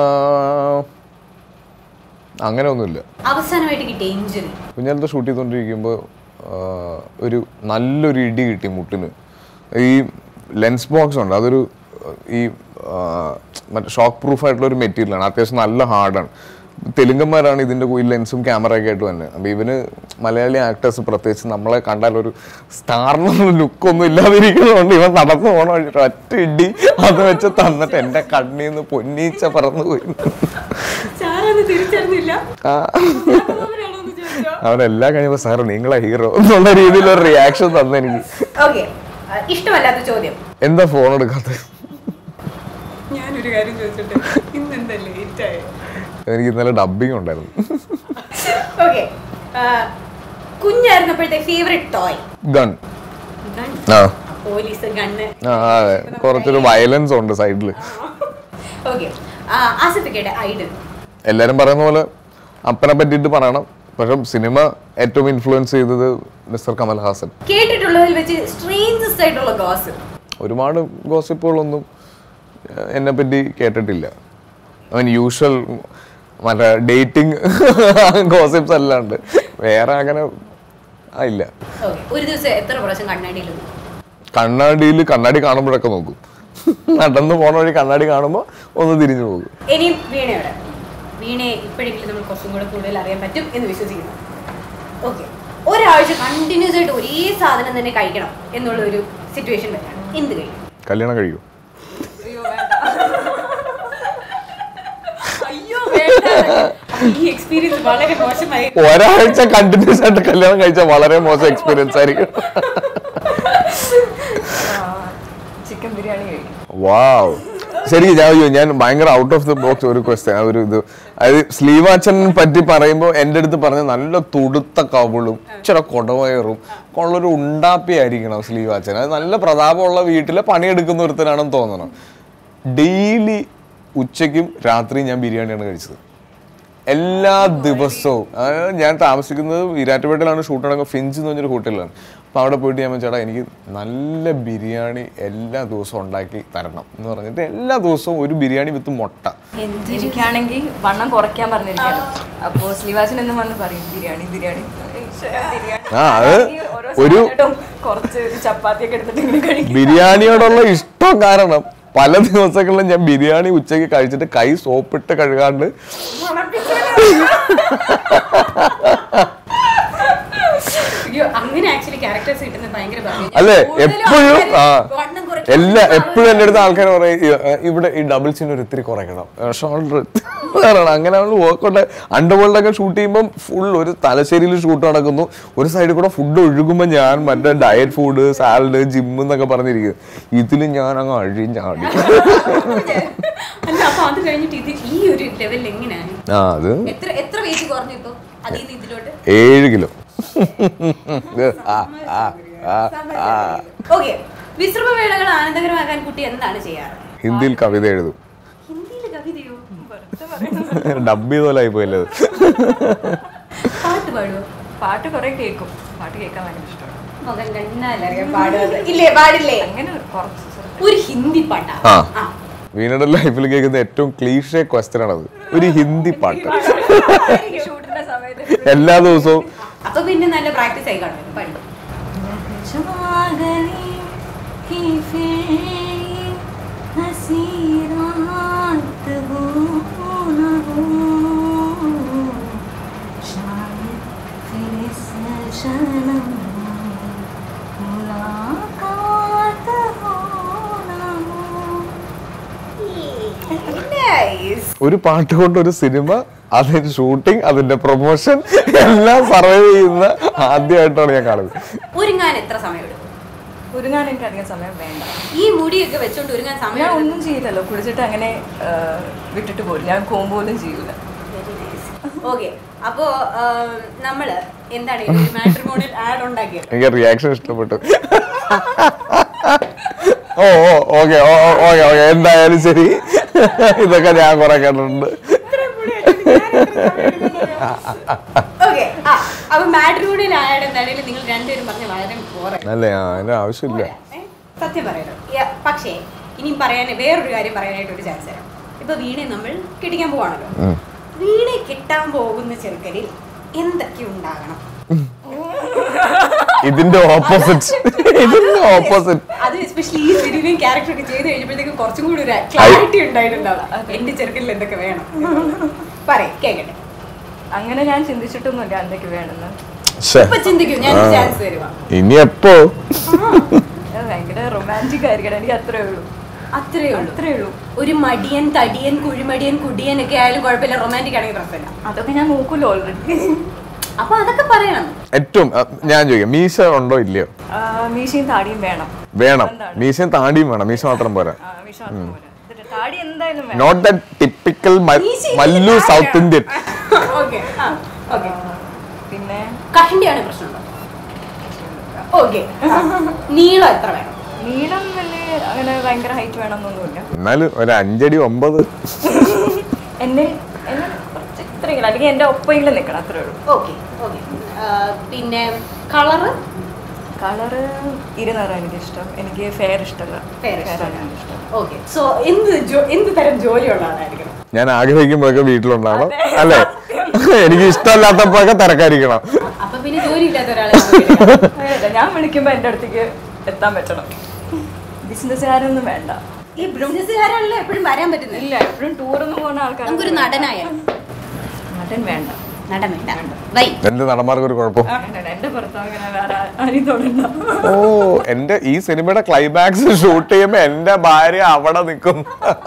അങ്ങനെ ഒന്നുമില്ല അവസാനമായിട്ട് കിട്ടിയ ഇഞ്ചുറി കുഞ്ഞാലത്തെ ഷൂട്ട് ചെയ്തുകൊണ്ടിരിക്കുമ്പോൾ ഒരു നല്ലൊരു ഇടി കിട്ടി മുട്ടിന് ഈ ലെൻസ് ബോക്സ് ഉണ്ട് അതൊരു ആ, ഈ ആ, മറ്റേ ഷോക്ക് പ്രൂഫ് ആയിട്ടുള്ള ഒരു മെറ്റീരിയലാണ് അത്യാവശ്യം നല്ല ഹാർഡാണ് തെലുങ്കന്മാരാണ് ഇതിൻ്റെ ഈ ലെൻസും ക്യാമറയൊക്കെ ആയിട്ട് തന്നെ അപ്പോൾ ഇവന് മലയാളി ആക്ടേഴ്സ് പ്രത്യേകിച്ച് നമ്മളെ കണ്ടാൽ ഒരു സ്റ്റാറിനൊന്നും ലുക്കൊന്നും ഇല്ലാതിരിക്കുന്നതുകൊണ്ട് ഇവൻ നടന്നു പോകണ വഴിയിട്ട് ഒറ്റ ഇടി അത് വെച്ച് തന്നിട്ട് എൻ്റെ കണ്ണിൽ നിന്ന് പൊന്നീച്ച പറന്നു പോയി സാറത് തിരിച്ചറിഞ്ഞില്ല ആ അവനെല്ലാം കഴിയുമ്പോൾ സാറ് നിങ്ങളെ ഹീറോ എന്നുള്ള രീതിയിലൊരു റിയാക്ഷൻ തന്നെ എനിക്ക് ഓക്കെ ഇഷ്ടമല്ലാത്ത ചോദ്യം എന്താ ഫോൺ എടുക്കാത്തത് ഞാനൊരു കാര്യം ചോദിച്ചിട്ട് ഇന്ന് എന്താ ലേറ്റ് ആയത് എനിക്ക് ഇന്നലെ ഡബിങ് ഉണ്ടായിരുന്നു ഓക്കെ കുഞ്ഞായിരുന്നപ്പോഴത്തെ ഫേവറേറ്റ് ടോയ് ഗൺ ഗൺ ആ പോലീസ് ഗണ്ണ് ആ അതെ കുറച്ചൊരു വയലൻസ് ഉണ്ട് സൈഡിൽ ഓക്കെ ആസിഫിക്കയുടെ ഐഡൽ എല്ലാരും പറയുന്ന പോലെ അപ്പനെ പറ്റിയിട്ട് പറയണം പക്ഷെ സിനിമ ഏറ്റവും ഇൻഫ്ലുവൻസ് ചെയ്തത് മിസ്റ്റർ കമൽ ഹാസൻ കേട്ടിട്ടുള്ളതിൽ വെച്ച് സ്ട്രേഞ്ചസ്റ്റ് ആയിട്ടുള്ള ഗോസിപ്പ് ഒരുപാട് ഗോസിപ്പുകളൊന്നും എന്നെ പറ്റി കേട്ടിട്ടില്ല ഐ മീൻ യൂഷ്വൽ മറ്റേ ഡേറ്റിംഗ് ഗോസിപ്സ് അല്ലാണ്ട് വേറെ അങ്ങനെ ആ, ഇല്ല ഓക്കെ ഒരു ദിവസം എത്ര പ്രാവശ്യം കണ്ണാടിയിൽ നോക്കും? കണ്ണാടിയിൽ കണ്ണാടി കാണുമ്പോഴൊക്കെ നോക്കും നടന്നു പോണ വഴി കണ്ണാടി കാണുമ്പോൾ ഒന്ന് തിരിഞ്ഞു പോകും ഇനിയും വീണയുടെ വീണയെ ഇപ്പോഴെങ്കിലും നമ്മൾ കുറച്ചും കൂടെ കൂടുതൽ അറിയാൻ പറ്റും എന്ന് വിശ്വസിക്കുന്നു ഓക്കെ ഒരാഴ്ച കണ്ടിന്യൂസ് ആയിട്ട് ഒരേ സാധനം തന്നെ കഴിക്കണം എന്നുള്ള ഒരു സിറ്റുവേഷൻ വരെയാണ് എന്ത് കഴിക്കും കല്യാണം കഴിയും അയ്യോ വേണ്ട അപ്പൊ ഈ എക്സ്പീരിയൻസ് വളരെ മോശമായി ഒരാഴ്ച കണ്ടിന്യൂസ് ആയിട്ട് കല്യാണം കഴിച്ചാൽ വളരെ മോശം എക്സ്പീരിയൻസ് ആയിരിക്കും ചിക്കൻ ബിരിയാണി കഴിക്കും വാവ് ശരി ഞാൻ അയ്യോ ഞാൻ ഭയങ്കര ഔട്ട് ഓഫ് ദ ബോക്സ് ഒരു ക്വസ്റ്റ്യൻ ഒരു ഇത് അതായത് സ്ലീവാച്ചൻ പറ്റി പറയുമ്പോൾ എൻ്റെ അടുത്ത് പറഞ്ഞ നല്ല തുടുത്ത കവിളും ഇച്ചിരി കൊടവയറും ഉള്ളൊരു ഉണ്ടാപ്പി ആയിരിക്കണം സ്ലീവാച്ചൻ അത് നല്ല പ്രതാപമുള്ള വീട്ടിലെ പണിയെടുക്കുന്ന ഒരുത്തനാണെന്ന് തോന്നണം ഡെയിലി ഉച്ചയ്ക്കും രാത്രിയും ഞാൻ ബിരിയാണിയാണ് കഴിച്ചത് എല്ലാ ദിവസവും അതായത് ഞാൻ താമസിക്കുന്നത് ഈരാറ്റുപേട്ടയിലാണ് ഷൂട്ട് നടക്കുക ഫിഞ്ച് എന്ന് പറഞ്ഞൊരു ഹോട്ടലിലാണ് അപ്പോൾ അവിടെ പോയിട്ട് ഞാൻ ചേട്ടാ എനിക്ക് നല്ല ബിരിയാണി എല്ലാ ദിവസവും ഉണ്ടാക്കി തരണം എന്ന് പറഞ്ഞിട്ട് എല്ലാ ദിവസവും ഒരു ബിരിയാണി വിത്ത് മുട്ട എനിക്കാണെങ്കിൽ വണ്ണം കുറയ്ക്കാൻ പറഞ്ഞിരിക്കുകയാണ് അപ്പോൾ ശ്രീവാസൻ എന്ന് വന്ന് പറയും ബിരിയാണി ബിരിയാണി ബിരിയാണി ആ അത് ഓരോ ഒരു സാധനമായിട്ടും കുറച്ച് ഒരു ചപ്പാത്തിയൊക്കെ എടുത്തിട്ട് ഇങ്ങനെ കഴിക്കും ബിരിയാണിയോടുള്ള ഇഷ്ടം കാരണം പല ദിവസങ്ങളിലും ഞാൻ ബിരിയാണി ഉച്ചയ്ക്ക് കഴിച്ചിട്ട് കൈ സോപ്പിട്ട് കഴുകാണ്ട് അയ്യോ അങ്ങനെ ആക്ച്വലി ക്യാരക്ടേഴ്സ് കിട്ടുന്നത് ഭയങ്കര ഭാഗ്യം. അല്ലേ കൂടുതലും എപ്പോഴും ആൾക്കാര് ആ വണ്ണം കുറയ്ക്കാൻ എല്ലാ എപ്പോഴും എൻ്റെ അടുത്ത് ആൾക്കാർ പറയും "ഈ, ഏ, ഇവിടെ ഈ ഡബിൾ ചിൻ ഒരു ഇത്തിരി കുറയ്ക്കണം ഷോൾഡർ അങ്ങനെ നമ്മൾ വർക്കൗട്ട് അണ്ടർവേൾഡ് ഒക്കെ ഷൂട്ട് ചെയ്യുമ്പോൾ ഫുൾ ഒരു തലശ്ശേരിയിൽ ഷൂട്ട് നടക്കുന്നു ഒരു സൈഡിൽ കൂടെ ഫുഡ് ഒഴുകുമ്പോൾ ഞാൻ മറ്റേ ഡയറ്റ് ഫുഡ് സാലഡ് ജിം എന്നൊക്കെ പറഞ്ഞിരിക്കും ഇതിൽ ഞാൻ അങ്ങ് അഴിഞ്ഞാടി അല്ല അപ്പൊ അത് കഴിഞ്ഞിട്ട് ഇത് ഈ ഒരു ലെവലിൽ എങ്ങനെയാണ് ആ അത് എത്ര എത്ര വെയിറ്റ് കുറഞ്ഞു ഇപ്പൊ അതിൽ നിന്ന് ഇതിലോട്ട് ഏഴ് കിലോ ആ ആ ആ ആ ഓക്കെ വിശ്രമവേളകൾ ആനന്ദകരമാക്കാൻ കുട്ടി എന്താണ് ചെയ്യാറ് ഹിന്ദിയിൽ കവിത എഴുതും ഹിന്ദിയിൽ കവിതയോ ഡബ് ചെയ്ത പോലെ ആയിപ്പോയല്ലേ അത് പാട്ട് പാടുവോ പാട്ട് കുറെ കേൾക്കും പാട്ട് കേൾക്കാൻ ഭയങ്കര ഇഷ്ടമാണ് മുഖം കണ്ടാലറിയാം പാടുന്നത് ഇല്ലേ പാടില്ലേ അങ്ങനെ കുറച്ച് ചെറുത്. ഒരു ഹിന്ദി പാട്ടാ ആ. ആ. വീണയുടെ ലൈഫിൽ കേൾക്കുന്ന ഏറ്റവും ക്ലീഷേ ക്വസ്റ്റ്യൻ ആണത് ഒരു ഹിന്ദി പാട്ട് ഷൂട്ടിന്റെ സമയത്ത് എല്ലാ ദിവസവും അപ്പൊ പിന്നെ നല്ല പ്രാക്ടീസ് ആയി കാണും പാടി जागने की फिर हंसी रात हो न हो शायद फिर इस जन्म मुलाकात हो न हो Nice. ഒരു പാട്ട് കൊണ്ട് ഒരു സിനിമ അതിന്റെ ഷൂട്ടിംഗ് അതിന്റെ പ്രൊമോഷൻ എല്ലാം സർവൈവ് ചെയ്യുന്ന ആദ്യമായിട്ടാണ് ഞാൻ കാണുന്നത് ഒരുങ്ങാൻ എത്ര സമയം എടുക്കും ഒരുങ്ങാൻ എനിക്ക് അധികം സമയം വേണ്ട ഈ മുടിയൊക്കെ വെച്ചോണ്ട് ഒരുങ്ങാൻ ഞാൻ സമയം ഒന്നും ചെയ്യില്ലല്ലോ കുളിച്ചിട്ട് അങ്ങനെ ആ, വിട്ടിട്ട് പോലും ഞാൻ കോമ്പോലും ചെയ്യൂല ഓക്കെ അപ്പോ ആം, നമ്മള് എന്താണ് ഈ ഒരു മാട്രിമോണിയൽ ആഡ് ഉണ്ടാക്കിയത് എനിക്ക് റിയാക്ഷൻ ഇഷ്ടപ്പെട്ടു ഓ ഓ ഓക്കെ ഓക്കെ ഓക്കെ എന്തായാലും ശരി ഇതൊക്കെ ഞാൻ കുറെ കേട്ടിട്ടുണ്ട് ഓക്കെ ആ അപ്പൊ മാട്രിമോണിയൽ ആഡ് എന്തായാലും നിങ്ങൾ രണ്ടുപേരും പറഞ്ഞ വളരെ ബോറെ അല്ലേ ആ അതിന്റെ ആവശ്യമില്ല ഏ? സത്യം പറയണം യ- പക്ഷേ ഇനി പറയാൻ വേറൊരു കാര്യം പറയാനായിട്ട് ഒരു ചാൻസ് തരാം ഇപ്പൊ വീണെ നമ്മൾ കെട്ടിക്കാൻ പോവാണല്ലോ ഉം. വീണെ കെട്ടാൻ പോകുന്ന ചെറുക്കനിൽ എന്തൊക്കെ ഉണ്ടാകണം ഇതിന്റെ ഓപ്പോസിറ്റ് ഇതിന്റെ ഓപ്പോസിറ്റ് അത് എസ്പെഷ്യലി ഈ സിനിമയും ക്യാരക്ടർ ഒക്കെ ചെയ്ത് കഴിഞ്ഞപ്പോഴത്തേക്കും കുറച്ചും കൂടി ഒരു ക്ലാരിറ്റി ഉണ്ടായിട്ടുണ്ടാവും എന്റെ ചെറുക്കനിൽ എന്തൊക്കെ വേണം പറയും കേക്കട്ടെ അങ്ങനെ ഞാൻ ചിന്തിച്ചിട്ടൊന്നുമില്ല എന്തൊക്കെ വേണമെന്ന് ഇപ്പൊ ചിന്തിക്കും ഞാൻ ചാൻസ് തരുവാ ഇനി എപ്പോ അത് ഭയങ്കര റൊമാൻറ്റിക് ആയിരിക്കണം എനിക്ക് അത്രേ ഉള്ളൂ അത്രേ ഉള്ളൂ അത്രേ ഉള്ളൂ ഒരു മടിയൻ തടിയൻ കുഴിമടിയൻ കുടിയൻ ഒക്കെ ആയാലും കുഴപ്പമില്ല റൊമാൻറ്റിക് ആണെങ്കിൽ പ്രശ്നമില്ല അതൊക്കെ ഞാൻ നോക്കൂല്ലോ ഓൾറെഡി അപ്പൊ അതൊക്കെ പറയണം ഏറ്റവും അ, ഞാൻ ചോദിക്കാം മീശ ഉണ്ടോ ഇല്ലയോ മീശയും താടിയും വേണം വേണം മീശയും താടിയും വേണം മീശ മാത്രം പോരാ ആ, മീശ മാത്രം പോരാ. എന്നിട്ട് താടി എന്തായാലും വേണം not the typical Mallu South Indian okay okay പിന്നെ കഷണ്ടിയാണ് പ്രശ്നം ഓക്കെ നീളം എത്ര വേണം നീളം വലിയ അങ്ങനെ ഭയങ്കര ഹൈറ്റ് വേണമെന്നൊന്നുമില്ല എന്നാലും ഒരു അഞ്ചടി ഒമ്പത് എന്നെ എന്നെ കുറച്ച് ഇത്രയെങ്കിലും അല്ലെങ്കിൽ എൻ്റെ ഒപ്പെങ്കിലും നിൽക്കണം അത്രേ ഉള്ളൂ ഓക്കെ ഓക്കെ പിന്നെ കളറ് കളറ് ഇരുന്നറ എനിക്ക് ഇഷ്ടം എനിക്ക് ഫെയർ ഇഷ്ടമല്ല Fair Fair ആണ് എനിക്ക് ഇഷ്ടം ഓക്കെ സോ എന്ത് ജോ- എന്ത് തരം ജോലിയുള്ള ആളായിരിക്കണം ഞാൻ ആഗ്രഹിക്കുമ്പോഴൊക്കെ വീട്ടിലുണ്ടാവണം അല്ലേ എനിക്ക് ഇഷ്ടമല്ലാത്തപ്പോഴൊക്കെ തിരക്കായിരിക്കണം അപ്പൊ പിന്നെ ജോലി ഇല്ലാത്ത ഒരാളെ നമുക്ക് എടുക്കാം. അല്ല, ഞാൻ വിളിക്കുമ്പോൾ എൻ്റെ അടുത്തേക്ക് എത്താൻ പറ്റണം ബിസിനസ്സുകാരൊന്നും വേണ്ട ഈ ബിസിനസ്സുകാരാണല്ലോ എപ്പോഴും വരാൻ പറ്റുന്നത് ഇല്ല എപ്പോഴും ടൂറൊന്നും പോകുന്ന ആൾക്കാർ നമുക്കൊരു നടനായ നടൻ വേണ്ട നടൻ വേണ്ട വൈ എന്റെ നടന്മാർക്ക് ഒരു കുഴപ്പം എൻ്റെ ഭർത്താവ് ഇങ്ങനെ വേറെ ആരും തൊടണ്ട ഓ എന്റെ ഈ സിനിമയുടെ ക്ലൈമാക്സ് ഷൂട്ട് ചെയ്യുമ്പോ എന്റെ ഭാര്യ അവിടെ നിൽക്കും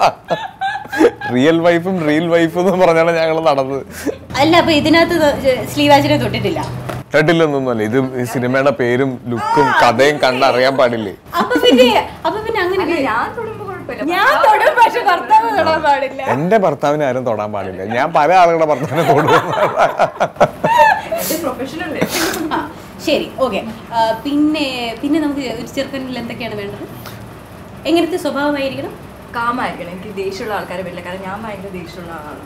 റിയൽ വൈഫും റിയൽ വൈഫും എന്ന് പറഞ്ഞാണ് ഞങ്ങൾ നടന്നത് അല്ല അപ്പൊ ഇതിനകത്ത് ശ്രീവാചനെ തൊട്ടിട്ടില്ല കേട്ടില്ലെന്നൊന്നുമല്ല ഇത് ഈ സിനിമയുടെ പേരും ലുക്കും കഥയും കണ്ടറിയാൻ പാടില്ലേ അപ്പൊ പിന്നെ അപ്പൊ പിന്നെ അങ്ങനെ അല്ല, ഞാൻ തൊടുമ്പോൾ കുഴപ്പമില്ല ഞാൻ തൊടും പക്ഷെ ഭർത്താവ് തൊടാൻ പാടില്ല എന്റെ ഭർത്താവിനെ ആരും തൊടാൻ പാടില്ല ഞാൻ പല ആളുകളുടെ ഭർത്താവിനെ തൊടും എൻ്റെ പ്രൊഫഷനല്ലേ ആ, ശരി ഓക്കെ പിന്നെ പിന്നെ നമുക്ക് ഒരു ചെറുക്കനിൽ എന്തൊക്കെയാണ് വേണ്ടത് എങ്ങനത്തെ സ്വഭാവമായിരിക്കണം കാമായിരിക്കണം എനിക്ക് ദേഷ്യമുള്ള ആൾക്കാരെ പറ്റില്ല കാരണം ഞാൻ ഭയങ്കര ദേഷ്യമുള്ള ആളാണ്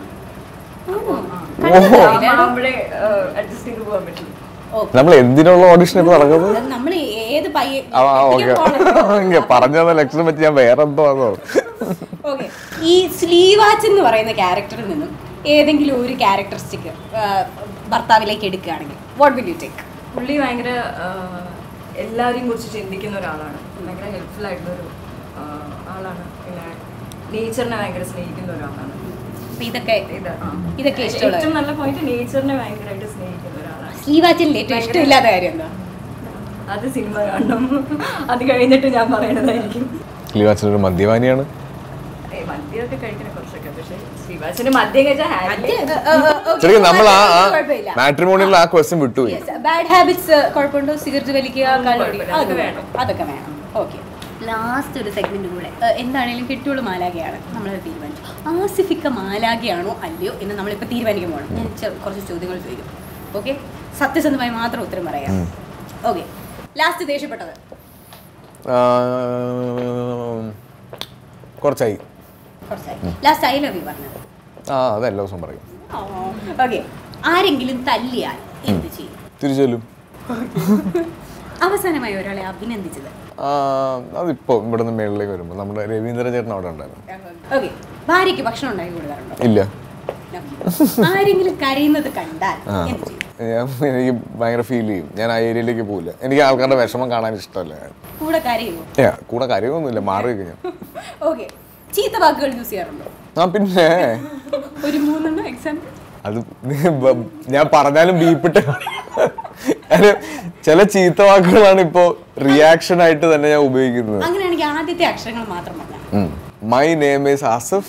ഓഹോ നമ്മളെ അഡ്ജസ്റ്റ് ചെയ്ത് പോകാൻ പറ്റും ഓക്കെ നമ്മൾ എന്തിനുള്ള ഓഡിഷൻ ഇപ്പൊ നടക്കുന്നത് നമ്മൾ ഏത് പയ്യ ആ ഓക്കെ പറഞ്ഞ ലക്ഷണം വെച്ച് ഞാൻ വേറെ എന്തോ ആണോ ഓക്കെ ഈ സ്ലീവാച്ച് എന്ന് പറയുന്ന ക്യാരക്ടറിൽ നിന്നും ഏതെങ്കിലും ഒരു ക്യാരക്ടറിസ്റ്റിക് ഭർത്താവിലേക്ക് എടുക്കുകയാണെങ്കിൽ വാട്ട് വിൽ യു ടേക്ക് പുള്ളി ഭയങ്കര ആഹ്, എല്ലാവരെയും കുറിച്ച് ചിന്തിക്കുന്ന ഒരാളാണ് ഭയങ്കര ഹെൽപ്ഫുൾ ആയിട്ടുള്ള ഒരു ആഹ്, ആളാണ് പിന്നെ നേച്ചറിനെ ഭയങ്കര സ്നേഹിക്കുന്ന ഒരാളാണ് അപ്പൊ ഇതൊക്കെ ഇത് ആ. ഇതൊക്കെ ഇഷ്ടമുള്ള ഏറ്റവും നല്ല പോയിന്റ് നേച്ചറിനെ ഭയങ്കരമായിട്ട് സ്നേഹിക്കുന്ന ഒരാളാണ് സ്ലീവാച്ചിൽ ഏറ്റവും ഇഷ്ടമില്ലാത്ത കാര്യം എന്താ അത് സിനിമ കാണണം അത് കഴിഞ്ഞിട്ട് ഞാൻ പറയണതായിരിക്കും ലിവാച്ചനൊരു മദ്യപാനിയാണ് ഏയ് മദ്യമൊക്കെ കഴിക്കണ കുറച്ചൊക്കെ പക്ഷെ ശ്രീവാസിന് മദ്യം കഴിച്ചാൽ ഹാപ്പി ശരിക്കും നമ്മൾ ആ കുഴപ്പമില്ല. മാട്രിമോണിയിൽ ആ ക്വസ്റ്റ്യൻ വിട്ടുപോയി ബാഡ് ഹാബിറ്റ്സ് കുഴപ്പമുണ്ടോ സിഗരറ്റ് വലിക്കുക കള്ളടി കുഴപ്പമില്ല, അതൊക്കെ അതൊക്കെ വേണം അതൊക്കെ വേണം ഓക്കെ ലാസ്റ്റ് ഒരു സെഗ്മെന്റ് കൂടെ ഏഹ്, എന്താണേലും കെട്ടിയോള് മാലാകയാണ് നമ്മളത് തീരുമാനിച്ചു ആസിഫിക്ക മാലാകയാണോ അല്ലയോ എന്ന് നമ്മളിപ്പോൾ തീരുമാനിക്കാൻ പോകണം ഞാൻ ചെ- കുറച്ച് ചോദ്യങ്ങൾ ചോദിക്കും ഓക്കെ സത്യസന്ധമായി മാത്രം ഉത്തരം പറയാം ഓക്കെ ലാസ്റ്റ് ദേഷ്യപ്പെട്ടത് ആ, കുറച്ചായി കുറച്ചായി ലാസ്റ്റ് ഐ ലവ് യു പറഞ്ഞത് ആ അത് എല്ലാ ദിവസവും പറയും ഓക്കെ ആരെങ്കിലും തല്ലിയാൽ എന്ത് ചെയ്യും തിരിച്ചൊല്ലും അവസാനമായി ഒരാളെ അഭിനന്ദിച്ചത് ആ, അതിപ്പോ ഇവിടുന്ന് മേളിലേക്ക് വരുമ്പോൾ നമ്മുടെ രവീന്ദ്ര ചേട്ടൻ അവിടെ ഉണ്ടായിരുന്നു ഓക്കെ ഭാര്യയ്ക്ക് ഭക്ഷണം ഉണ്ടാക്കി കൊടുക്കാറുണ്ടോ ഇല്ല ആരെങ്കിലും കരയുന്നത് കണ്ടാൽ ആ എന്ത് ചെയ്യും ഞാൻ എനിക്ക് ഭയങ്കര ഫീൽ ചെയ്യും ഞാൻ ആ ഏരിയയിലേക്ക് പോവില്ല എനിക്ക് ആൾക്കാരുടെ വിഷമം കാണാൻ ഇഷ്ടമല്ല കൂടെ കരയുമോ ഏ, കൂടെ കാര്യമൊന്നുമില്ല മാറി വെക്കും ഞാൻ ഓക്കെ ചീത്ത വാക്കുകൾ യൂസ് ചെയ്യാറുണ്ടോ ആ പിന്നെ ഒരു മൂന്നെണ്ണം എക്സാമ്പിൾ അത് ബ- ഞാൻ പറഞ്ഞാലും ബീപ്പിട്ട് അത് ചില ചീത്ത വാക്കുകളാണ് ഇപ്പോ റിയാക്ഷൻ ആയിട്ട് തന്നെ ഞാൻ ഉപയോഗിക്കുന്നത് അങ്ങനെയാണെങ്കിൽ ആദ്യത്തെ അക്ഷരങ്ങൾ മാത്രം പറഞ്ഞാൽ my name is Asif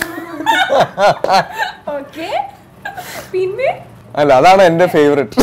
okay പിന്നെ അല്ല അതാണ് എന്റെ ഫേവറേറ്റ്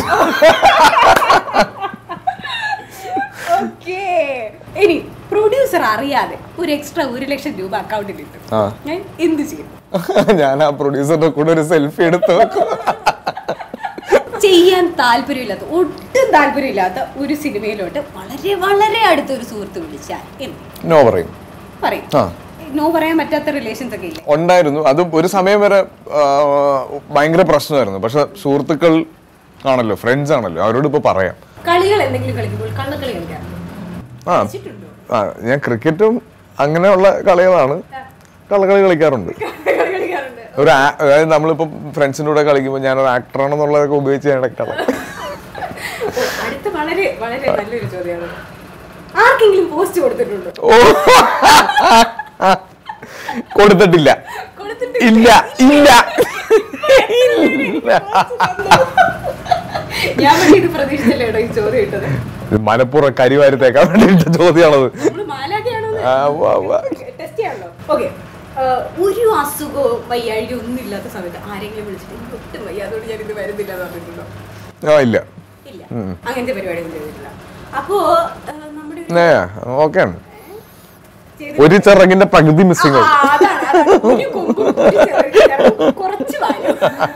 ഓക്കെ ഇനി പ്രൊഡ്യൂസർ അറിയാതെ ഒരു എക്സ്ട്രാ ഒരു ലക്ഷം രൂപ അക്കൗണ്ടിൽ ഇട്ടു ആ ഞാൻ എന്ത് ചെയ്യും ഞാൻ ആ പ്രൊഡ്യൂസറിന്റെ കൂടെ ഒരു സെൽഫി എടുത്ത് വെക്കും ചെയ്യാൻ താല്പര്യമില്ലാത്ത ഒട്ടും താല്പര്യമില്ലാത്ത ഒരു സിനിമയിലോട്ട് വളരെ വളരെ അടുത്ത ഒരു സുഹൃത്ത് വിളിച്ചാൽ എന്ത് നോ പറയും പറയും ആ നോ പറയാൻ പറ്റാത്ത റിലേഷൻസ് ഒക്കെ ഇല്ലേ ഉണ്ടായിരുന്നു അത് ഒരു സമയം വരെ ആ, ഭയങ്കര പ്രശ്നമായിരുന്നു പക്ഷെ സുഹൃത്തുക്കൾ ആണല്ലോ ഫ്രണ്ട്സ് ആണല്ലോ അവരോട് ഇപ്പൊ പറയാം കളികൾ എന്തെങ്കിലും കളിക്കുമ്പോൾ കള്ളക്കളി കളിക്കാറുണ്ടോ ആ കളിച്ചിട്ടുണ്ടോ ആ ഞാൻ ക്രിക്കറ്റും അങ്ങനെയുള്ള കളികളാണ് കള്ളക്കളി കളിക്കാറുണ്ട് കളിക്കാറുണ്ട് ഒരു ആ- അതായത് നമ്മളിപ്പം ഫ്രണ്ട്സിൻ്റെ കൂടെ കളിക്കുമ്പോൾ ഞാനൊരു ആക്ടറാണെന്നുള്ളതൊക്കെ ഉപയോഗിച്ച് ഞാൻ കള അടുത്ത വളരെ വളരെ നല്ലൊരു ചോദ്യമാണ് ആർക്കെങ്കിലും പോസ്റ്റ് കൊടുത്തിട്ടുണ്ടോ ഓ കൊടുത്തിട്ടില്ല കൊടുത്തിട്ട് ഇല്ല ഇല്ല ഇല്ല ഞാൻ പക്ഷേ ഇത് പ്രതീക്ഷിച്ചില്ലേടോ ഈ ചോദ്യം ഇട്ടത് ഇത് മനപ്പൂർവ്വം കരിവാരി തേക്കാൻ വേണ്ടിയിട്ട് ചോദ്യമാണത് നമ്മള് മാലാഖയാണോ ആ, ഉവ്വ, ഉവ്വ. ടെസ്റ്റ് ചെയ്യാമല്ലോ ഓക്കെ ഒരു അസുഖവും വയ്യാഴിക ഒന്നും ഇല്ലാത്ത സമയത്ത് ആരെങ്കിലും വിളിച്ചിട്ട് "എനിക്ക് ഒട്ടും വയ്യ അതുകൊണ്ട് ഞാൻ ഇത് വരുന്നില്ല എന്ന് പറഞ്ഞിട്ടുണ്ടോ ആ ഇല്ല ഇല്ല അങ്ങനത്തെ പരിപാടിയൊന്നും ചെയ്തിട്ടില്ല അപ്പോ ആ, നമ്മുടെ ഒരു- ഏ ഓക്കെയാണ് ചെയ്ത് ഒരു ചിറകിന്റെ പകുതി മിസ്സിംഗ് ആ, അതാണ്, അതാണ്. ഒരു കൊമ്പും ഒരു ചെറുകിട കുറച്ച് വാലും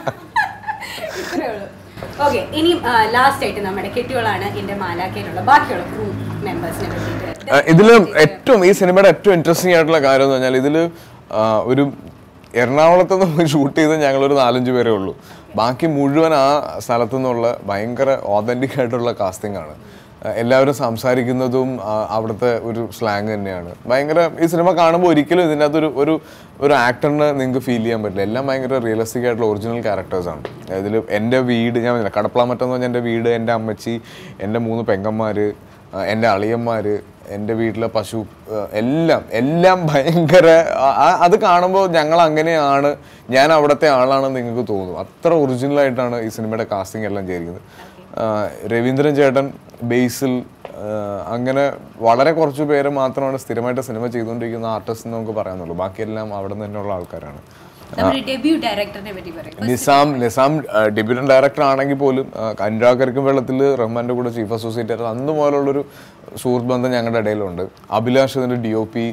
ഇത്രേ ഉള്ളൂ ഓക്കെ ഇനി ലാസ്റ്റ് ആയിട്ട് നമ്മുടെ കെട്ടിയോളാണ് എന്റെ മാലാക്കയിലുള്ള ബാക്കിയുള്ള ക്രൂ മെമ്പേഴ്സിനെ പറ്റിയിട്ട് ആ, ഇതില് ഏറ്റവും ഈ സിനിമയുടെ ഏറ്റവും ഇൻട്രസ്റ്റിംഗ് ആയിട്ടുള്ള കാര്യം എന്ന് പറഞ്ഞാൽ ഇതില് ആ, ഒരു എറണാകുളത്ത് നിന്ന് ഷൂട്ട് ചെയ്ത് ഞങ്ങൾ ഒരു നാലഞ്ച് പേരേ ഉള്ളൂ ബാക്കി മുഴുവൻ ആ സ്ഥലത്തു നിന്നുള്ള ഭയങ്കര ഓതന്റിക് ആയിട്ടുള്ള കാസ്റ്റിംഗ് ആണ് ആ, എല്ലാവരും സംസാരിക്കുന്നതും ആ, അവിടുത്തെ ഒരു സ്ലാങ് തന്നെയാണ് ഭയങ്കര ഈ സിനിമ കാണുമ്പോൾ ഒരിക്കലും ഇതിൻ്റെ അകത്തൊരു ഒരു ഒരു ആക്ടറിന് നിങ്ങൾക്ക് ഫീൽ ചെയ്യാൻ പറ്റില്ല എല്ലാം ഭയങ്കര റിയലിസ്റ്റിക് ആയിട്ടുള്ള ഒറിജിനൽ ക്യാരക്ടേഴ്സാണ് ഇതിൽ എൻ്റെ വീട് ഞാൻ പറഞ്ഞില്ല കടപ്പളമറ്റം എന്ന് പറഞ്ഞാൽ എൻ്റെ വീട് എൻ്റെ അമ്മച്ചി എൻ്റെ മൂന്ന് പെങ്ങന്മാർ ആ, എൻ്റെ അളിയന്മാർ എൻ്റെ വീട്ടിലെ പശു ആ, എല്ലാം എല്ലാം ഭയങ്കര ആ- ആ- അത് കാണുമ്പോൾ ഞങ്ങൾ അങ്ങനെയാണ് ഞാൻ അവിടുത്തെ ആളാണെന്ന് നിങ്ങൾക്ക് തോന്നും അത്ര ഒറിജിനലായിട്ടാണ് ഈ സിനിമയുടെ കാസ്റ്റിംഗ് എല്ലാം ചെയ്തിരിക്കുന്നത് ആ, രവീന്ദ്രൻ ചേട്ടൻ ബേസിൽ ആ, അങ്ങനെ വളരെ കുറച്ച് പേര് മാത്രമാണ് സ്ഥിരമായിട്ട് സിനിമ ചെയ്തുകൊണ്ടിരിക്കുന്ന ആർട്ടിസ്റ്റ് എന്ന് നമുക്ക് പറയാനുള്ളൂ ബാക്കിയെല്ലാം അവിടെ നിന്ന് തന്നെയുള്ള ആൾക്കാരാണ് നമ്മുടെ ഡെബ്യൂ ഡയറക്ടറിനെ പറ്റി പറയും നിസാം നിസാം ഡെബ്യൂട്ടൻ ഡയറക്ടർ ആണെങ്കിൽ പോലും ആ, അനുരാഗർക്കും വെള്ളത്തിൽ റഹ്മാന്റെ കൂടെ ചീഫ് അസോസിയേറ്റ് ആയിരുന്നു അന്ന് മുതലുള്ളൊരു സുഹൃത്ത് ബന്ധം ഞങ്ങളുടെ ഇടയിലുണ്ട് അഭിലാഷ് ഇതിന്റെ ഡി ഒ പി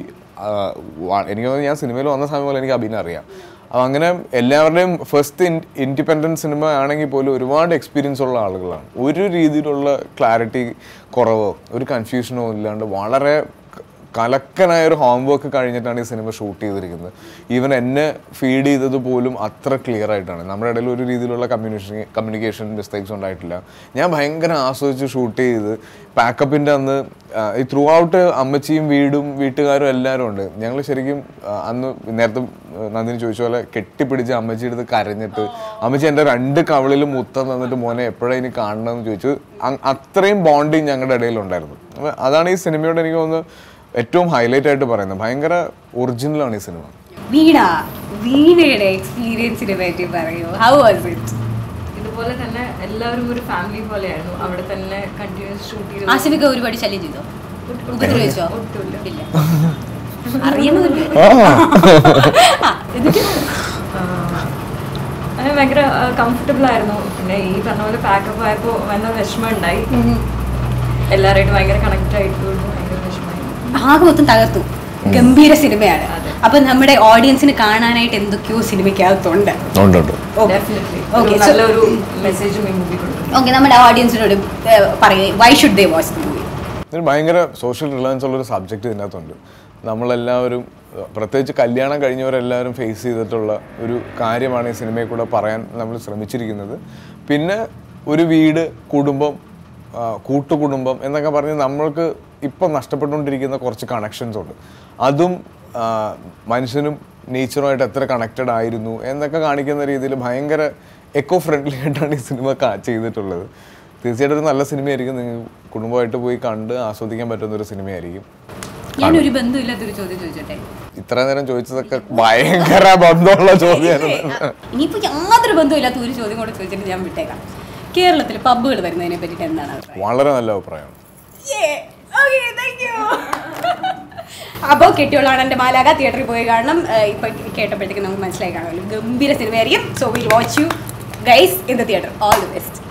എനിക്ക് തോന്നുന്നു ഞാൻ സിനിമയിൽ വന്ന സമയം പോലെ എനിക്ക് അഭിനയം അറിയാം അപ്പം അങ്ങനെ എല്ലാവരുടെയും ഫസ്റ്റ് ഇൻഡിപെൻഡൻറ്റ് സിനിമ ആണെങ്കിൽ പോലും ഒരുപാട് എക്സ്പീരിയൻസ് ഉള്ള ആളുകളാണ് ഒരു രീതിയിലുള്ള ക്ലാരിറ്റി കുറവോ ഒരു കൺഫ്യൂഷനോ ഇല്ലാണ്ട് വളരെ കലക്കനായ ഒരു ഹോംവർക്ക് കഴിഞ്ഞിട്ടാണ് ഈ സിനിമ ഷൂട്ട് ചെയ്തിരിക്കുന്നത് ഈവൻ എന്നെ ഫീഡ് ചെയ്തത് പോലും അത്ര ക്ലിയർ ആയിട്ടാണ് നമ്മുടെ ഇടയിൽ ഒരു രീതിയിലുള്ള കമ്മ്യൂണിക്കേഷൻ കമ്മ്യൂണിക്കേഷൻ മിസ്റ്റേക്സ് ഉണ്ടായിട്ടില്ല ഞാൻ ഭയങ്കര ആസ്വദിച്ച് ഷൂട്ട് ചെയ്ത് പാക്കപ്പിൻ്റെ അന്ന് ആ, ഈ ത്രൂ ഔട്ട് അമ്മച്ചിയും വീടും വീട്ടുകാരും എല്ലാവരും ഉണ്ട് ഞങ്ങൾ ശരിക്കും ആ, അന്ന് നേരത്തെ നന്ദിനി ചോദിച്ച പോലെ കെട്ടിപ്പിടിച്ച് അമ്മച്ചി എടുത്ത് കരഞ്ഞിട്ട് അമ്മച്ചി എൻ്റെ രണ്ട് കവിളിലും മുത്തം തന്നിട്ട് മോനെ എപ്പോഴാണ് ഇനി കാണണമെന്ന് ചോദിച്ചു അ- അത്രയും ബോണ്ടിങ് ഞങ്ങളുടെ ഇടയിലുണ്ടായിരുന്നു അപ്പൊ അതാണ് ഈ സിനിമയോട് എനിക്ക് തോന്നുന്നത് ഏറ്റവും ഹൈലൈറ്റ് ആയിട്ട് പറയുന്നത് ഭയങ്കര ഒറിജിനലാണ് ഈ സിനിമ വീണ വീണയുടെ എക്സ്പീരിയൻസിനെ പറ്റി പറയൂ ഹൗ വാസ് ഇറ്റ് ഇത് അതുപോലെ തന്നെ എല്ലാവരും ഒരു ഫാമിലി പോലെയായിരുന്നു അവിടെ തന്നെ കണ്ടിന്യൂസ് ഷൂട്ട് ചെയ്ത് ആസിഫിക്ക് ഒരുപാട് ശല്യം ചെയ്തോ ഉപദ്രവിച്ചോ ഒട്ടുമില്ല. ഇല്ല അറിയണമല്ലോ ആ, എന്നിട്ട് അങ്ങനെ ഭയങ്കര കംഫർട്ടബിൾ ആയിരുന്നു പിന്നെ ഈ പറഞ്ഞ പോലെ പാക്കപ്പ് ആയപ്പോൾ വന്ന വിഷമം ഉണ്ടായി എല്ലാവരായിട്ട് ഭയങ്കര കണക്ട് ആയിട്ട് ഭയങ്കര വിഷമമായി ആകെ മൊത്തം തകർത്തു ഗംഭീര സിനിമയാണ് അതെ. അപ്പൊ നമ്മുടെ ഓഡിയൻസിന് കാണാനായിട്ട് എന്തൊക്കെയോ സിനിമയ്ക്കകത്തുണ്ട് ഉണ്ട് ഉണ്ട് Okay. ഡെഫിനറ്റ്ലി Okay, so- നല്ലൊരു മെസ്സേജും ഈ മൂവി കൊടുക്കുന്നു ഓക്കെ നമ്മുടെ ഓഡിയൻസിനോട് പറയുക why should they watch the movie ഇതിന് ഭയങ്കര സോഷ്യൽ റിലവൻസ് ഉള്ളൊരു സബ്ജക്റ്റ് ഇതിനകത്തുണ്ട് നമ്മളെല്ലാവരും ഏഹ്, പ്രത്യേകിച്ച് കല്യാണം കഴിഞ്ഞവരെല്ലാവരും ഫേസ് ചെയ്തിട്ടുള്ള ഒരു കാര്യമാണ് ഈ സിനിമയിൽ കൂടെ പറയാൻ നമ്മൾ ശ്രമിച്ചിരിക്കുന്നത് പിന്നെ ഒരു വീട് കുടുംബം ആ, കൂട്ടുകുടുംബം എന്നൊക്കെ പറഞ്ഞ് നമ്മൾക്ക് ഇപ്പം നഷ്ടപ്പെട്ടുകൊണ്ടിരിക്കുന്ന കുറച്ച് കണക്ഷൻസ് ഉണ്ട് അതും ആ, മനുഷ്യനും നേച്ചറുമായിട്ട് എത്ര കണക്റ്റഡ് ആയിരുന്നു എന്നൊക്കെ കാണിക്കുന്ന രീതിയിൽ ഭയങ്കര എക്കോ ഫ്രണ്ട്ലി ആയിട്ടാണ് ഈ സിനിമ കാ- ചെയ്തിട്ടുള്ളത് തീർച്ചയായിട്ടും ഒരു നല്ല സിനിമയായിരിക്കും നിങ്ങൾ കുടുംബമായിട്ട് പോയി കണ്ട് ആസ്വദിക്കാൻ പറ്റുന്ന ഒരു സിനിമയായിരിക്കും ഞാനൊരു ബന്ധമില്ലാത്തൊരു ചോദ്യം ചോദിച്ചോട്ടെ ഇത്ര നേരം ചോദിച്ചതൊക്കെ ഭയങ്കര ബന്ധമുള്ള ചോദ്യമായിരുന്നു ഇനിയിപ്പോ യാതൊരു ബന്ധമില്ലാത്ത ഒരു ചോദ്യം കൂടെ ചോദിച്ചിട്ട് ഞാൻ വിട്ടേക്കാം കേരളത്തിൽ പബ്ബുകൾ വരുന്നതിനെ പറ്റിയിട്ട് എന്താണ് അഭിപ്രായം വളരെ നല്ല അഭിപ്രായമാണ് അപ്പോൾ കെട്ടിയോളാണ് എൻ്റെ മാലാക തിയേറ്ററിൽ പോയി കാണണം ഏഹ് ഇപ്പൊ കേട്ടപ്പോഴത്തേക്ക് നമുക്ക് മനസ്സിലായി കാണുമല്ലോ ഗംഭീര സിനിമയായിരിക്കും so will watch you guys in the theatre all the best